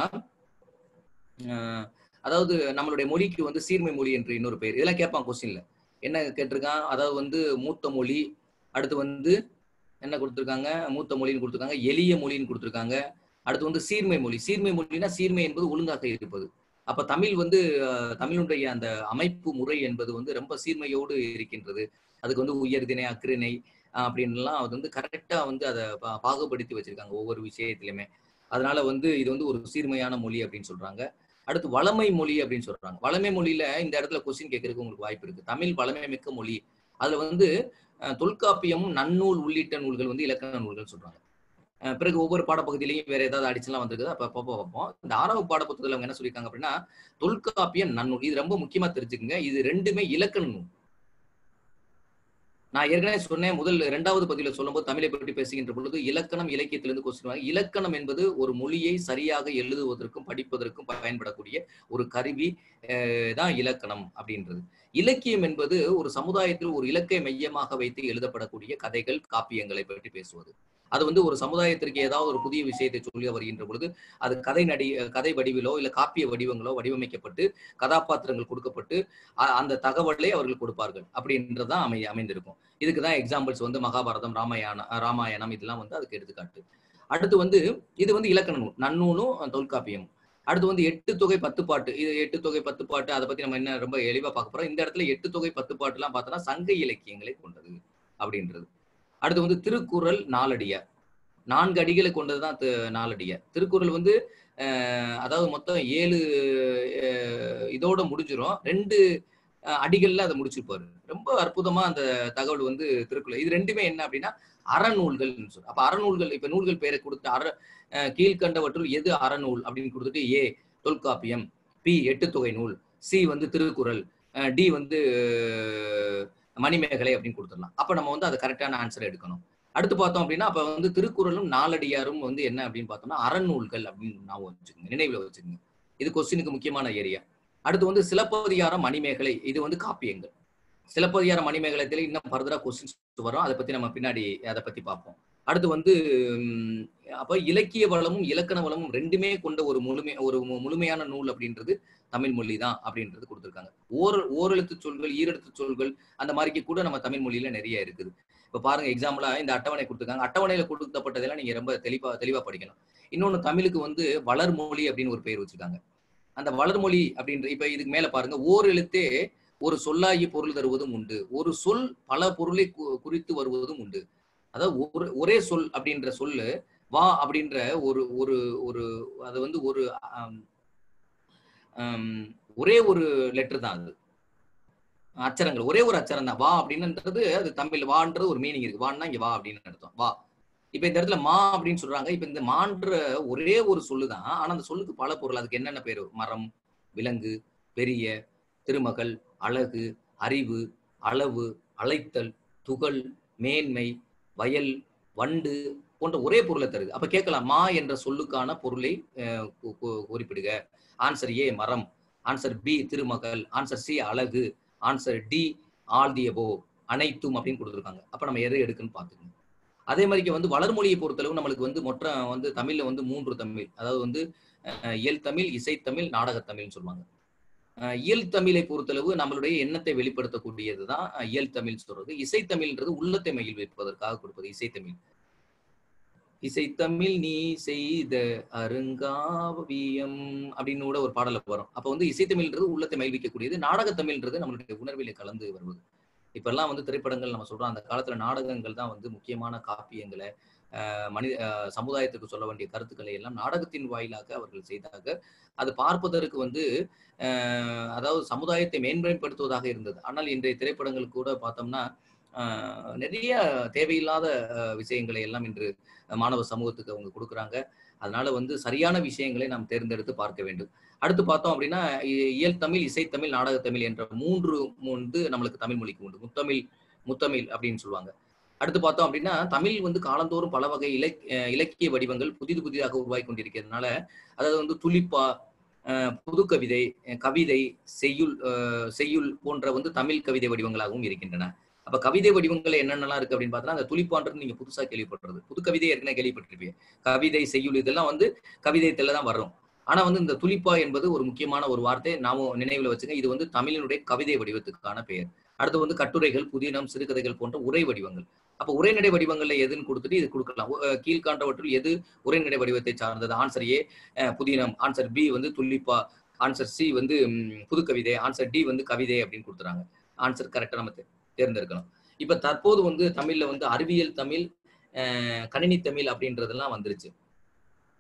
அஹ் அதாவது நம்மளுடைய மொழிக்கு வந்து சீர்மை மொழி என்று இன்னொரு பேர் இதெல்லாம் கேட்பான் கொஸ்டின்ல என்ன கேட்டிருக்கான் அதாவது வந்து மூத்த மொழி அடுத்து வந்து என்ன கொடுத்துருக்காங்க மூத்த மொழின்னு கொடுத்துருக்காங்க எளிய மொழின்னு கொடுத்துருக்காங்க அடுத்து வந்து சீர்மை மொழி சீர்மை மொழினா சீர்மை என்பது ஒழுங்காக இருப்பது அப்ப தமிழ் வந்து அஹ், தமிழுடைய அந்த அமைப்பு முறை என்பது வந்து ரொம்ப சீர்மையோடு இருக்கின்றது அதுக்கு வந்து உயர்திணை அக்ரிணை அஹ், அப்படின்னுலாம் அது வந்து கரெக்டா வந்து அதை பா- பாகுபடுத்தி வச்சிருக்காங்க ஒவ்வொரு விஷயத்திலுமே அதனால வந்து இது வந்து ஒரு சீர்மையான மொழி அப்படின்னு சொல்றாங்க அடுத்து வளமை மொழி அப்படின்னு சொல்றாங்க வளமை மொழியில இந்த இடத்துல கொஸ்டின் கேட்கறதுக்கு உங்களுக்கு வாய்ப்பு இருக்கு தமிழ் வளமை மிக்க மொழி அதுல வந்து அஹ், தொல்காப்பியமும் நன்னூல் உள்ளிட்ட நூல்கள் வந்து இலக்கண நூல்கள் சொல்றாங்க அஹ், பிறகு ஒவ்வொரு பாடப்பகுதியிலையும் வேற ஏதாவது அடிச்சுலாம் வந்திருக்குது அப்ப அப்போ பார்ப்போம் இந்த ஆறாவது பாடப்புத்தகத்துல அவங்க என்ன சொல்லியிருக்காங்க அப்படின்னா தொல்காப்பியம் நன்னூல் இது ரொம்ப முக்கியமா தெரிஞ்சுக்கங்க இது ரெண்டுமே இலக்கண நூல் நான் ஏற்கனவே சொன்னேன் முதல் இரண்டாவது பதிவுல சொல்லும்போது தமிழை பற்றி பேசுகின்ற பொழுது இலக்கணம் இலக்கியத்திலிருந்து கொஸ்டின் வாங்க இலக்கணம் என்பது ஒரு மொழியை சரியாக எழுதுவதற்கும் படிப்பதற்கும் பயன்படக்கூடிய ஒரு கருவி அஹ், தான் இலக்கணம் அப்படின்றது இலக்கியம் என்பது ஒரு சமுதாயத்தில் ஒரு இலக்கை மையமாக வைத்து எழுதப்படக்கூடிய கதைகள் காப்பியங்களை பற்றி பேசுவது அது வந்து ஒரு சமுதாயத்திற்கு ஏதாவது ஒரு புதிய விஷயத்தை சொல்லி வருகின்ற பொழுது அது கதை நடி கதை வடிவிலோ இல்ல காப்பிய வடிவங்களோ வடிவமைக்கப்பட்டு கதாபாத்திரங்கள் கொடுக்கப்பட்டு அ- அந்த தகவலை அவர்கள் கொடுப்பார்கள் அப்படின்றதான் அமை அமைந்திருக்கும் இதுக்கு தான் எக்ஸாம்பிள்ஸ் வந்து மகாபாரதம் ராமாயணம் ராமாயணம் இதெல்லாம் வந்து அதுக்கு எடுத்துக்காட்டு அடுத்து வந்து இது வந்து இலக்கண நூல் நன்னூலும் தொல்காப்பியம் அடுத்து வந்து எட்டு தொகை பத்து பாட்டு இது எட்டு தொகை பத்து பாட்டு அதை பத்தி நம்ம என்ன ரொம்ப எளிவா பார்க்க போறோம் இந்த இடத்துல எட்டு தொகை பத்து பாட்டு எல்லாம் பார்த்தோம்னா சங்க இலக்கியங்களை கொண்டது அப்படின்றது அடுத்து வந்து திருக்குறள் நாலடியார் நான்கு அடிகளை கொண்டதுதான் தி- நாலடியார் திருக்குறள் வந்து அஹ், அதாவது மொத்தம் ஏழு அஹ், இதோட முடிஞ்சிரும் ரெண்டு அஹ், அடிகள்ல அதை முடிச்சிருப்பாரு ரொம்ப அற்புதமா அந்த தகவல் வந்து திருக்குறள் இது ரெண்டுமே என்ன அப்படின்னா அறநூல்கள் சொல்றோம் அப்ப அறநூல்கள் இப்ப நூல்கள் பெயரை கொடுத்து அற அஹ், கீழ்கண்டவற்றுள் எது அறநூல் அப்படின்னு கொடுத்துட்டு ஏ தொல்காப்பியம் பி எட்டு தொகை நூல் சி வந்து திருக்குறள் டி வந்து அஹ், மணிமேகலை அப்படின்னு கொடுத்துடலாம் அப்ப நம்ம வந்து அது கரெக்டான ஆன்சர் எடுக்கணும் அடுத்து பார்த்தோம் அப்படின்னா அப்ப வந்து திருக்குறளும் நாலடியாரும் வந்து என்ன அப்படின்னு பார்த்தோம்னா அறநூல்கள் அப்படின்னு ஞாபகம் வச்சுக்கோங்க நினைவுல வச்சுக்கோங்க இது கொஸ்டினுக்கு முக்கியமான ஏரியா அடுத்து வந்து சிலப்பதிகாரம் மணிமேகலை இது வந்து காப்பியங்கள் சிலப்பதிகார மணிமேகலத்தில் இன்னும் ஃபர்தரா கொஸ்டின்ஸ் வரும் அதை பத்தி நம்ம பின்னாடி அதை பத்தி பார்ப்போம் அடுத்து வந்து உம், அப்ப இலக்கிய வளமும் இலக்கண வளமும் ரெண்டுமே கொண்ட ஒரு முழுமை ஒரு மு- முழுமையான நூல் அப்படின்றது தமிழ் மொழி தான் அப்படின்றது கொடுத்துருக்காங்க ஓர் ஓரெழுத்து சொல்கள் ஈரெழுத்து சொல்கள் அந்த மாதிரிக்கு கூட நம்ம தமிழ் மொழியில நிறைய இருக்குது இப்ப பாருங்க எக்ஸாம்பிளா இந்த அட்டவணை கொடுத்துருக்காங்க அட்டவணையில கொடுக்கப்பட்டதெல்லாம் நீங்க ரொம்ப தெளிவா தெளிவா படிக்கணும் இன்னொன்னு தமிழுக்கு வந்து வளர்மொழி அப்படின்னு ஒரு பெயர் வச்சிருக்காங்க அந்த வளர்மொழி அப்படின்ற இப்ப இதுக்கு மேல பாருங்க ஓர் எழுத்தே ஒரு சொல்லாகி பொருள் தருவதும் உண்டு ஒரு சொல் பல பொருளை கு- குறித்து வருவதும் உண்டு அதாவது ஒரு ஒரே சொல் அப்படின்ற சொல்லு வா அப்படின்ற ஒரு ஒரு ஒரு அது வந்து ஒரு ஆம், ஆம், ஒரே ஒரு லெட்டர் தான் அது அச்சரங்கள் ஒரே ஒரு அச்சரம் தான் வா அப்படின்றது அது தமிழ் வான்றது ஒரு மீனிங் இருக்கு வான்னா இங்க வா அப்படின்னு அர்த்தம் வா இப்ப இந்த இடத்துல மா அப்படின்னு சொல்றாங்க இப்ப இந்த மான்ற ஒரே ஒரு சொல்லுதான் ஆனா அந்த சொல்லுக்கு பல பொருள் அதுக்கு என்னென்ன பேரு மரம் விலங்கு பெரிய திருமகள் அழகு அறிவு அளவு அழைத்தல் துகள் மேன்மை வயல் வண்டு போன்ற ஒரே பொருளை தருது அப்ப கேட்கலாம் மா என்ற சொல்லுக்கான பொருளை அஹ், கு- கு- குறிப்பிடுக ஆன்சர் ஏ மரம் ஆன்சர் பி திருமகள் ஆன்சர் சி அழகு answer D all the above அனைத்தும் அப்படின்னு கொடுத்துருக்காங்க அப்ப நம்ம எதை எடுக்குன்னு பாத்துக்கணும் அதே மாதிரிக்கு வந்து வளர்மொழியை பொறுத்தளவு நம்மளுக்கு வந்து மொத்த வந்து தமிழ்ல வந்து மூன்று தமிழ் அதாவது வந்து அஹ், இயல் தமிழ் இசைத்தமிழ் நாடகத்தமிழ்னு சொல்லுவாங்க அஹ், இயல் தமிழை பொறுத்தளவு நம்மளுடைய எண்ணத்தை வெளிப்படுத்தக்கூடியதுதான் அஹ், இயல் தமிழ் சொல்றது இசைத்தமிழ்ன்றது உள்ளத்தை மகிழ்விப்பதற்காக கொடுப்பது இசைத்தமிழ் இசைத்தமிழ் நீ செய்த அருங்காவியம் அப்படின்னு கூட ஒரு பாடல வரும் அப்ப வந்து இசைத்தமிழ்ன்றது உள்ளத்தை மகிழ்விக்கக்கூடியது நாடகத்தமிழ்ன்றது நம்மளுடைய உணர்விலே கலந்து வருவது இப்பெல்லாம் வந்து திரைப்படங்கள் நம்ம சொல்றோம் அந்த காலத்துல நாடகங்கள் தான் வந்து முக்கியமான காப்பியங்களை அஹ், மனித அஹ், சமுதாயத்துக்கு சொல்ல வேண்டிய கருத்துக்களை எல்லாம் நாடகத்தின் வாயிலாக அவர்கள் செய்தாங்க அது பார்ப்பதற்கு வந்து அஹ், அதாவது சமுதாயத்தை மேன்மைப்படுத்துவதாக இருந்தது ஆனால் இன்றைய திரைப்படங்கள் கூட பார்த்தோம்னா அஹ், நிறைய தேவையில்லாத அஹ், விஷயங்களை எல்லாம் இன்று மாணவ சமூகத்துக்கு அவங்க கொடுக்குறாங்க அதனால வந்து சரியான விஷயங்களை நாம் தேர்ந்தெடுத்து பார்க்க வேண்டும் அடுத்து பார்த்தோம் அப்படின்னா இ- இயல் தமிழ் இசைத்தமிழ் நாடகத்தமிழ் என்ற மூன்று வந்து நம்மளுக்கு தமிழ் மொழிக்கு உண்டு முத்தமிழ் முத்தமிழ் அப்படின்னு சொல்லுவாங்க அடுத்து பார்த்தோம் அப்படின்னா தமிழ் வந்து காலந்தோறும் பல வகை இலக் அஹ் இலக்கிய வடிவங்கள் புதிது புதிதாக உருவாகி கொண்டிருக்கிறதுனால அதாவது வந்து துளிப்பா அஹ் புது கவிதை அஹ் கவிதை செய்யுள் அஹ் செய்யுள் போன்ற வந்து தமிழ் கவிதை வடிவங்களாகவும் இருக்கின்றன அப்ப கவிதை வடிவங்கள் என்னென்னலாம் இருக்கு அப்படின்னு பார்த்தா அந்த துளிப்பான்றது நீங்க புதுசா கேள்விப்படுறது புது கவிதை ஏற்கனவே கேள்விப்பட்டிருப்பீங்க கவிதை செய்யுள் இதெல்லாம் வந்து கவிதைத்துல தான் வரும் ஆனா வந்து இந்த துளிப்பா என்பது ஒரு முக்கியமான ஒரு வார்த்தை நாம நினைவுல வச்சுங்க இது வந்து தமிழினுடைய கவிதை வடிவத்துக்கான பெயர் அடுத்து வந்து கட்டுரைகள் புதினம் சிறுகதைகள் போன்ற உரை வடிவங்கள் அப்ப உரைநடை வடிவங்கள்ல எதுன்னு கொடுத்துட்டு இது கொடுக்கலாம் அஹ் கீழ்காண்டவற்றில் எது உரைநடை வடிவத்தை சார்ந்தது ஆன்சர் ஏ அஹ் புதினம் ஆன்சர் பி வந்து துல்லிப்பா ஆன்சர் சி வந்து ம், புதுக்கவிதை ஆன்சர் டி வந்து கவிதை அப்படின்னு கொடுத்துறாங்க ஆன்சர் கரெக்டா நம்ம தே- தேர்ந்தெடுக்கணும் இப்ப தற்போது வந்து தமிழ்ல வந்து அறிவியல் தமிழ் அஹ் கணினி தமிழ் அப்படின்றதெல்லாம் வந்துருச்சு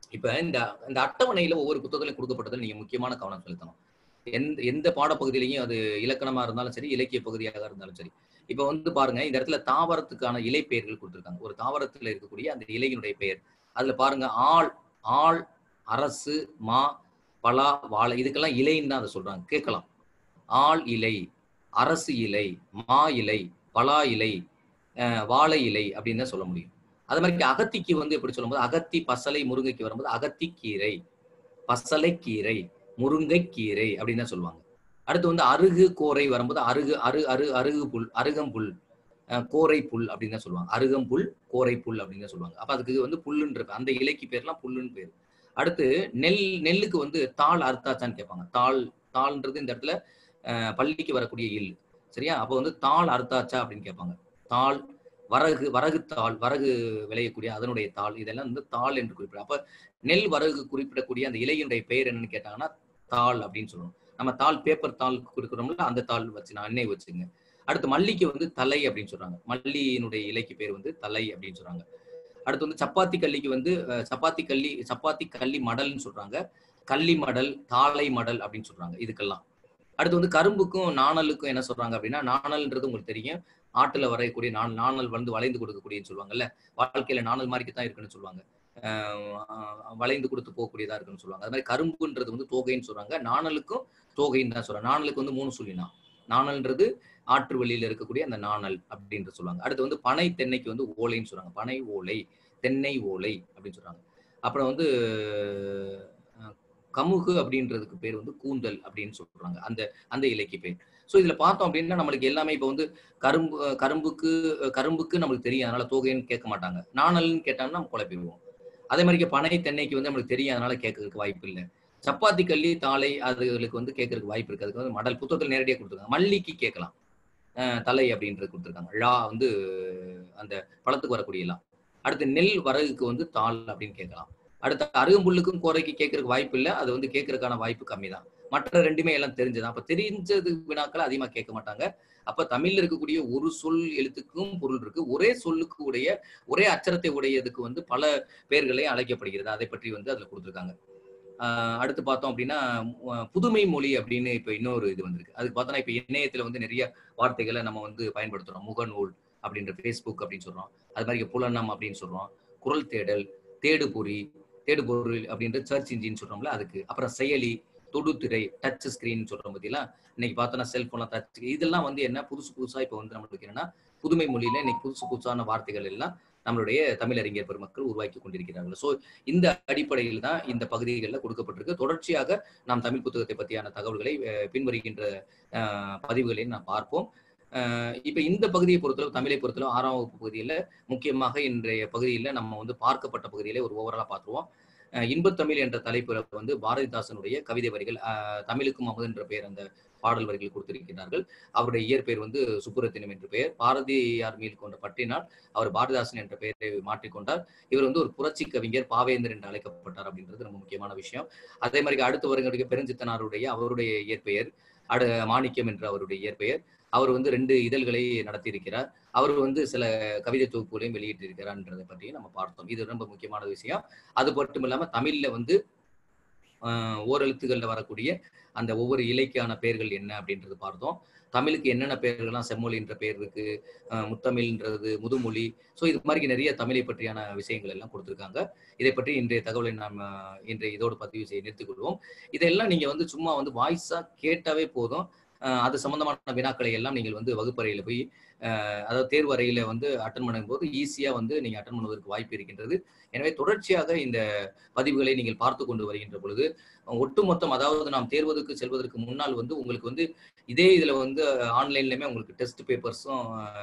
இப்ப இந்த இந்த அட்டவணையில ஒவ்வொரு புத்தகத்திலும் கொடுக்கப்பட்டதில் நீங்க முக்கியமான கவனம் செலுத்தணும் எந்த எந்த பாடப்பகுதியிலையும் அது இலக்கணமா இருந்தாலும் சரி இலக்கிய பகுதியாக இருந்தாலும் சரி இப்ப வந்து பாருங்க இந்த இடத்துல தாவரத்துக்கான இலை பெயர்கள் கொடுத்துருக்காங்க ஒரு தாவரத்துல இருக்கக்கூடிய அந்த இலையினுடைய பெயர் அதுல பாருங்க ஆள் ஆள் அரசு மா பலா வாழை இதுக்கெல்லாம் இலைன்னு தான் அதை சொல்றாங்க கேட்கலாம் ஆள் இலை அரசு இலை மா இலை பலா இலை அஹ் வாழை இலை அப்படின்னு தான் சொல்ல முடியும் அது மாதிரி அகத்திக்கு வந்து எப்படி சொல்லும்போது அகத்தி பசலை முருங்கைக்கு வரும்போது அகத்திக்கீரை பசலைக்கீரை முருங்கைக்கீரை அப்படின்னு தான் சொல்லுவாங்க அடுத்து வந்து அருகு கோரை வரும்போது அருகு அரு அரு அருகு புல் அருகம்புல் அஹ் கோரை புல் அப்படின்னு தான் சொல்லுவாங்க அருகம்புல் கோரை புல் அப்படின்னு தான் சொல்லுவாங்க அப்ப அதுக்கு வந்து புல்லுன்ற பேர். அந்த இலைக்கு பேர்லாம் புல்லுன்னு பேர் அடுத்து நெல் நெல்லுக்கு வந்து தாள் அர்த்தாச்சான்னு கேட்பாங்க தாள் தாள்ன்றது இந்த இடத்துல அஹ், பள்ளிக்கு வரக்கூடிய இல் சரியா அப்போ வந்து தாள் அர்த்தாச்சா அப்படின்னு கேட்பாங்க தாள் வரகு வரகு தாள் வரகு விளையக்கூடிய அதனுடைய தாள் இதெல்லாம் வந்து தாள் என்று குறிப்பிடும் அப்ப நெல் வரகு குறிப்பிடக்கூடிய அந்த இலையினுடைய பெயர் என்னன்னு கேட்டாங்கன்னா தாள் அப்படின்னு சொல்லணும் நம்ம தாள் பேப்பர் தாள் கொடுக்குறோம்ல அந்த தாள் வச்சு நான் எண்ணெய் வச்சுங்க அடுத்து மல்லிக்கு வந்து தலை அப்படின்னு சொல்றாங்க மல்லியினுடைய இலைக்கு பேர் வந்து தலை அப்படின்னு சொல்றாங்க அடுத்து வந்து சப்பாத்தி கல்லிக்கு வந்து அஹ், சப்பாத்தி கல்லி சப்பாத்தி கல்லி மடல்னு சொல்றாங்க கள்ளி மடல் தாளை மடல் அப்படின்னு சொல்றாங்க இதுக்கெல்லாம் அடுத்து வந்து கரும்புக்கும் நாணலுக்கும் என்ன சொல்றாங்க அப்படின்னா நாணல்ன்றது உங்களுக்கு தெரியும் ஆட்டுல வரையக்கூடிய நான் நாணல் வந்து வளைந்து கொடுக்கக்கூடியன்னு சொல்லுவாங்கல்ல வாழ்க்கையில நாணல் மாதிரி தான் இருக்குன்னு சொல்லுவாங்க ஆஹ் வளைந்து கொடுத்து போகக்கூடியதா இருக்குன்னு சொல்லுவாங்க அது மாதிரி கரும்புன்றது வந்து தோகைன்னு சொல்றாங்க நாணலுக்கும் தோகைன்னு தான் சொல்றாங்க நாணலுக்கு வந்து மூணு சொல்லினா நாணல்ன்றது ஆற்று வெளியில இருக்கக்கூடிய அந்த நாணல் அப்படின்ற சொல்லுவாங்க அடுத்து வந்து பனை தென்னைக்கு வந்து ஓலைன்னு சொல்றாங்க பனை ஓலை தென்னை ஓலை அப்படின்னு சொல்றாங்க அப்புறம் வந்து அஹ், கமுகு அப்படின்றதுக்கு பேர் வந்து கூந்தல் அப்படின்னு சொல்றாங்க அந்த அந்த இலைக்கு பேர் ஸோ இதுல பார்த்தோம் அப்படின்னா நம்மளுக்கு எல்லாமே இப்போ வந்து கரும்பு அஹ், கரும்புக்கு அஹ், கரும்புக்கு நம்மளுக்கு தெரியும் அதனால தோகைன்னு கேட்க மாட்டாங்க நாணல்னு கேட்டாங்கன்னா நம்ம குழப்பிடுவோம் அதே மாதிரி பனை தென்னைக்கு வந்து நம்மளுக்கு தெரியும் அதனால கேட்கறதுக்கு வாய்ப்பு இல்லை சப்பாத்தி கல்லி தாளை அதுகளுக்கு வந்து கேட்கறதுக்கு வாய்ப்பு இருக்கு அதுக்கு வந்து மடல் புத்தகத்தில் நேரடியாக கொடுத்துருக்காங்க மல்லிக்கு கேட்கலாம் அஹ் தலை அப்படின்றது கொடுத்துருக்காங்க ழா வந்து அந்த பழத்துக்கு வரக்கூடிய லா அடுத்து நெல் வரகுக்கு வந்து தாள் அப்படின்னு கேட்கலாம் அடுத்து அருகம்புல்லுக்கும் கோரைக்கு கேட்கறதுக்கு வாய்ப்பு இல்லை அது வந்து கேட்கறதுக்கான வாய்ப்பு கம்மி தான் மற்ற ரெண்டுமே எல்லாம் தெரிஞ்சதான் அப்ப தெரிஞ்சது வினாக்களை அதிகமா கேட்க மாட்டாங்க அப்ப தமிழ்ல இருக்கக்கூடிய ஒரு சொல் எழுத்துக்கும் பொருள் இருக்கு ஒரே சொல்லுக்கு உடைய ஒரே அச்சரத்தை உடையதுக்கு வந்து பல பெயர்களே அழைக்கப்படுகிறது அதை பற்றி வந்து அதுல கொடுத்துருக்காங்க ஆஹ் அடுத்து பார்த்தோம் அப்படின்னா மு- புதுமை மொழி அப்படின்னு இப்ப இன்னொரு இது வந்திருக்கு அதுக்கு பார்த்தோம்னா இப்ப இணையத்துல வந்து நிறைய வார்த்தைகளை நம்ம வந்து பயன்படுத்துறோம் முகநூல் அப்படின்ற ஃபேஸ்புக் அப்படின்னு சொல்றோம் அது மாதிரி புலனம் அப்படின்னு சொல்றோம் குரல் தேடல் தேடுபொறி தேடுபொருள் அப்படின்ற சர்ச் இன்ஜின் சொல்றோம்ல அதுக்கு அப்புறம் செயலி தொடுதிரை டச் ஸ்கிரீன் சொல்றோம் பத்திலாம் இன்னைக்கு பார்த்தோம்னா செல்போன்லாம் டச் இதெல்லாம் வந்து என்ன புதுசு புதுசா இப்போ வந்து நம்மளுக்கு என்னன்னா புதுமை மொழியில இன்னைக்கு புதுசு புதுசான வார்த்தைகள் எல்லாம் நம்மளுடைய தமிழறிஞர் பெருமக்கள் உருவாக்கி கொண்டிருக்கிறார்கள் ஸோ இந்த அடிப்படையில் தான் இந்த பகுதிகளில் கொடுக்கப்பட்டிருக்கு தொடர்ச்சியாக நாம் தமிழ் புத்தகத்தை பற்றியான தகவல்களை அஹ், பின்வருகின்ற அஹ், பதிவுகளை நாம் பார்ப்போம் அஹ், இப்ப இந்த பகுதியை பொறுத்தளவு தமிழை பொறுத்தளவு ஆறாம் வகுப்பு பகுதியில் முக்கியமாக இன்றைய பகுதியில் நம்ம வந்து பார்க்கப்பட்ட பகுதியிலே ஒரு ஓவராலா பார்த்துருவோம் அஹ், இன்பத்தமிழ் என்ற தலைப்பில் வந்து பாரதிதாசனுடைய கவிதை வரிகள் அஹ், தமிழுக்கும் அமுது என்ற பெயர் அந்த பாடல் வரிகள் கொடுத்திருக்கிறார்கள் அவருடைய இயற்பெயர் வந்து சுப்புரத்தினம் என்று பெயர் பாரதியார் மீது கொண்ட பற்றினால் அவர் பாரதிதாசன் என்ற பெயரை மாற்றிக்கொண்டார் இவர் வந்து ஒரு புரட்சி கவிஞர் பாவேந்தர் என்று அழைக்கப்பட்டார் அப்படின்றது ரொம்ப முக்கியமான விஷயம் அதே மாதிரி அடுத்து வருகிற பெருஞ்சித்தனாருடைய அவருடைய இயற்பெயர் அடு மாணிக்கம் என்ற அவருடைய இயற்பெயர் அவர் வந்து ரெண்டு இதழ்களை நடத்தியிருக்கிறார் அவர் வந்து சில கவிதை தொகுப்புகளையும் வெளியிட்டிருக்கிறார்ன்றதை பற்றி நம்ம பார்த்தோம் இது ரொம்ப முக்கியமான விஷயம் அது மட்டும் இல்லாம தமிழ்ல வந்து ஆஹ் ஓரெழுத்துக்கள்ல வரக்கூடிய அந்த ஒவ்வொரு இலைக்கான பெயர்கள் என்ன அப்படின்றது பார்த்தோம் தமிழுக்கு என்னென்ன பெயர்கள்லாம் செம்மொழின்ற பெயர் இருக்கு ஆஹ் முத்தமிழ்ன்றது முதுமொழி ஸோ இது மாதிரி நிறைய தமிழை பற்றியான விஷயங்கள் எல்லாம் கொடுத்துருக்காங்க இதை பற்றி இன்றைய தகவலை நாம் ஆஹ் இன்றைய இதோடு பதிவு செய்ய நிறுத்திக் கொள்வோம் இதெல்லாம் நீங்க வந்து சும்மா வந்து வாய்ஸா கேட்டாவே போதும் ஆஹ் அது சம்பந்தமான வினாக்களை எல்லாம் நீங்கள் வந்து வகுப்பறையில போய் ஆஹ் அதாவது தேர்வு அறையில வந்து அட்டன் பண்ணும்போது ஈஸியா வந்து நீங்க அட்டன் பண்ணுவதற்கு வாய்ப்பு இருக்கின்றது எனவே தொடர்ச்சியாக இந்த பதிவுகளை நீங்கள் பார்த்து கொண்டு வருகின்ற பொழுது ஒட்டுமொத்தம் அதாவது நாம் தேர்வதற்கு செல்வதற்கு முன்னால் வந்து உங்களுக்கு வந்து இதே இதுல வந்து ஆன்லைன்லயுமே உங்களுக்கு டெஸ்ட் பேப்பர்ஸும்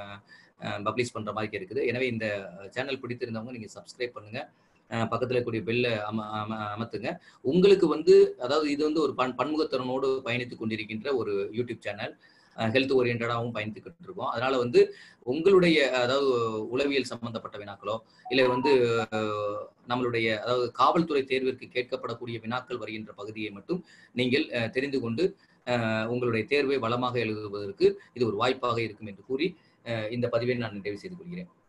பப்ளிஷ் பண்ற மாதிரி இருக்குது எனவே இந்த சேனல் பிடித்திருந்தவங்க நீங்க சப்ஸ்கிரைப் பண்ணுங்க அஹ் பக்கத்துல கூடிய பெல்ல அம அம அமர்த்துங்க உங்களுக்கு வந்து அதாவது இது வந்து ஒரு பன் பன்முகத்திறனோடு பயணித்துக் கொண்டிருக்கின்ற ஒரு யூடியூப் சேனல் ஹெல்த் ஓரியன்டாகவும் பயணித்துக்கிட்டு இருக்கோம் அதனால வந்து உங்களுடைய அதாவது உளவியல் சம்பந்தப்பட்ட வினாக்களோ இல்லை வந்து அஹ், நம்மளுடைய அதாவது காவல்துறை தேர்விற்கு கேட்கப்படக்கூடிய வினாக்கள் வருகின்ற பகுதியை மட்டும் நீங்கள் அஹ், தெரிந்து கொண்டு அஹ், உங்களுடைய தேர்வை வளமாக எழுதுவதற்கு இது ஒரு வாய்ப்பாக இருக்கும் என்று கூறி அஹ், இந்த பதிவை நான் நிறைவு செய்து கொள்கிறேன்